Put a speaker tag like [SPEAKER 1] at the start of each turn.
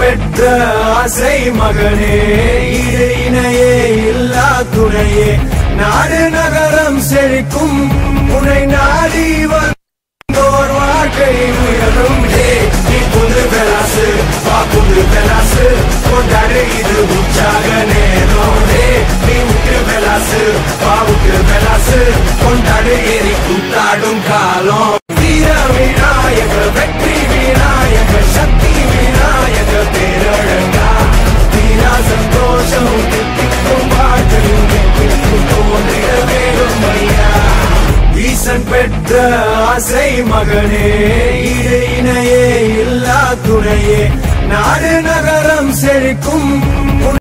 [SPEAKER 1] பெற்ற ஆசை மகனே ஈடு இணையே இல்லா துணையே நாடு நகரம் செழிக்கும் உனை நாடி வந்தோர் வாழ்க்கை உயரும் ஹே நீ புது பெலாசு வா புது பெலாசு கொண்டாடு இது உற்சாக நேரம் ஹே நீ உற்று பெலாசு வா உற்று பெலாசு கொண்டாடு ஏறி கூத்தாடும் காலம் வீர விநாயக வெற்றி விநாயக சக்தி விநாயக பேரழகா வீரா சந்தோஷம் தித்திக்கும் வாழ்க்கையும் எட்டிக்கும் தோன்றிட வேணும் ஐயா ஈசன் பெற்ற ஆசை மகனே ஈடு இணையே இல்லா துணையே நாடு நகரம் செழிக்கும்